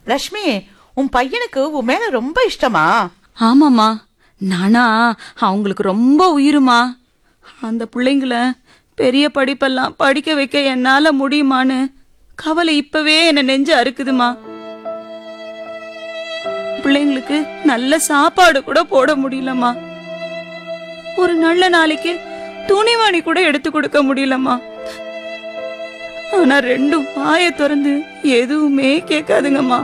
லக்ஷ்மி உன் பையனுக்கு உன் மேல ரொம்ப இஷ்டமா ஆமாம்மா நானா அவங்களுக்கு ரொம்ப உயிருமா அந்த பிள்ளைங்கள பெரிய படிப்பெல்லாம் படிக்க வைக்க என்னால முடியுமான்னு கவலை இப்பவே என்ன நெஞ்சு அறுக்குதுமா பிள்ளைங்களுக்கு நல்ல சாப்பாடு கூட போட முடியலம்மா ஒரு நல்ல நாளைக்கு துணிமணி கூட எடுத்து கொடுக்க முடியலம்மா ஆனா ரெண்டும் வாய திறந்து எதுவுமே கேட்காதுங்கம்மா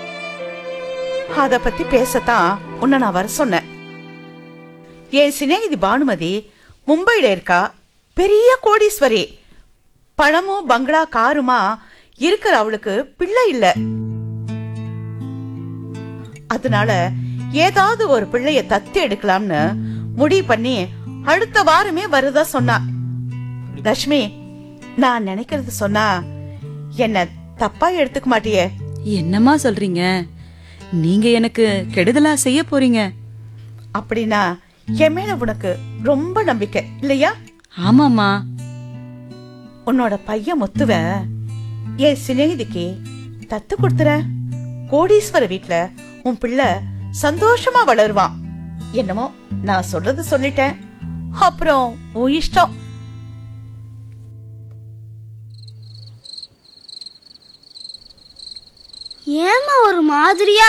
அத பத்தி பேசத்தான் உன்னை நான் வர சொன்னேன் என் சிநேகிதி பானுமதி மும்பையில இருக்கா பெரிய கோடீஸ்வரி பணமும் பங்களா காருமா இருக்கிற அவளுக்கு பிள்ளை இல்ல அதனால ஏதாவது ஒரு பிள்ளைய தத்து எடுக்கலாம்னு முடிவு பண்ணி அடுத்த வாரமே வருதா சொன்னா லட்சுமி நான் நினைக்கிறது சொன்னா என்ன தப்பா எடுத்துக்க மாட்டியே என்னம்மா சொல்றீங்க நீங்க எனக்கு கெடுதலா செய்ய போறீங்க அப்படின்னா என் மேல உனக்கு ரொம்ப நம்பிக்கை இல்லையா ஆமாம்மா உன்னோட பையன் முத்துவ என் சிநேகிதிக்கு தத்து கொடுத்துற கோடீஸ்வர வீட்ல உன் பிள்ளை சந்தோஷமா வளருவான் என்னமோ நான் சொல்றது சொல்லிட்டேன் அப்புறம் உன் இஷ்டம் ஏமா ஒரு மாதிரியா